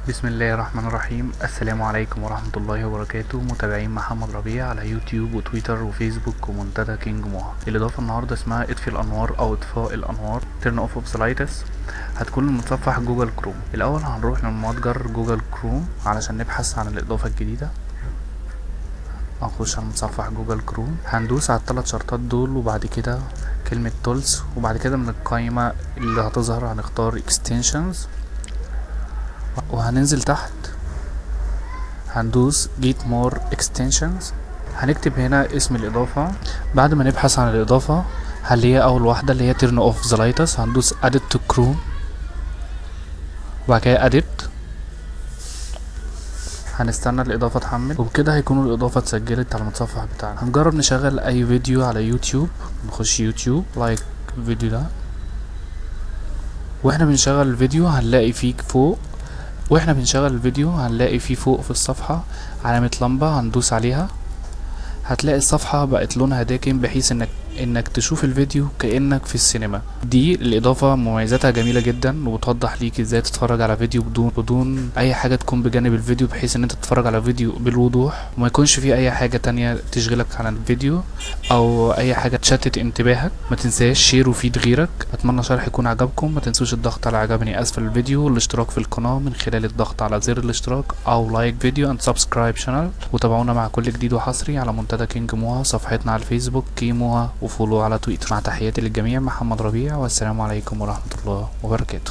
بسم الله الرحمن الرحيم السلام عليكم ورحمة الله وبركاته متابعين محمد ربيع على يوتيوب وتويتر وفيسبوك ومنتدى كينج موها الإضافة النهاردة اسمها اطفي الأنوار أو إطفاء الأنوار تيرن أوف أوف لايتس هتكون من متصفح جوجل كروم الأول هنروح لمتجر جوجل كروم علشان نبحث عن الإضافة الجديدة هنخش على متصفح جوجل كروم هندوس على الثلاث شرطات دول وبعد كده كلمة تولز وبعد كده من القائمة اللي هتظهر هنختار extensions وهننزل تحت هندوس get more extensions هنكتب هنا اسم الإضافة بعد ما نبحث عن الإضافة هنلاقيها أول واحدة اللي هي turn off the lights هندوس add to chrome وبعد كده edit هنستنى الإضافة تحمل وبكده هيكون الإضافة اتسجلت على المتصفح بتاعنا هنجرب نشغل أي فيديو على يوتيوب نخش يوتيوب لايك الفيديو ده واحنا بنشغل الفيديو هنلاقي فيه فوق واحنا بنشغل الفيديو هنلاقي فيه فوق في الصفحة علامة لمبة هندوس عليها هتلاقي الصفحة بقت لونها داكن بحيث انك انك تشوف الفيديو كأنك في السينما دي الإضافة مميزاتها جميلة جدا وبتوضح ليك ازاي تتفرج على فيديو بدون بدون أي حاجة تكون بجانب الفيديو بحيث ان انت تتفرج على فيديو بالوضوح وما يكونش فيه أي حاجة تانية تشغلك عن الفيديو أو أي حاجة تشتت انتباهك ما تنساش شير وفيد غيرك أتمنى شرح يكون عجبكم ما تنسوش الضغط على عجبني أسفل الفيديو والاشتراك في القناة من خلال الضغط على زر الاشتراك أو لايك فيديو اند سبسكرايب شانل وتابعونا مع كل جديد وحصري على منتدى كينج موها صفحتنا على الفيسبوك كي موها وفولو على تويتر مع تحياتي للجميع محمد ربيع والسلام عليكم ورحمة الله وبركاته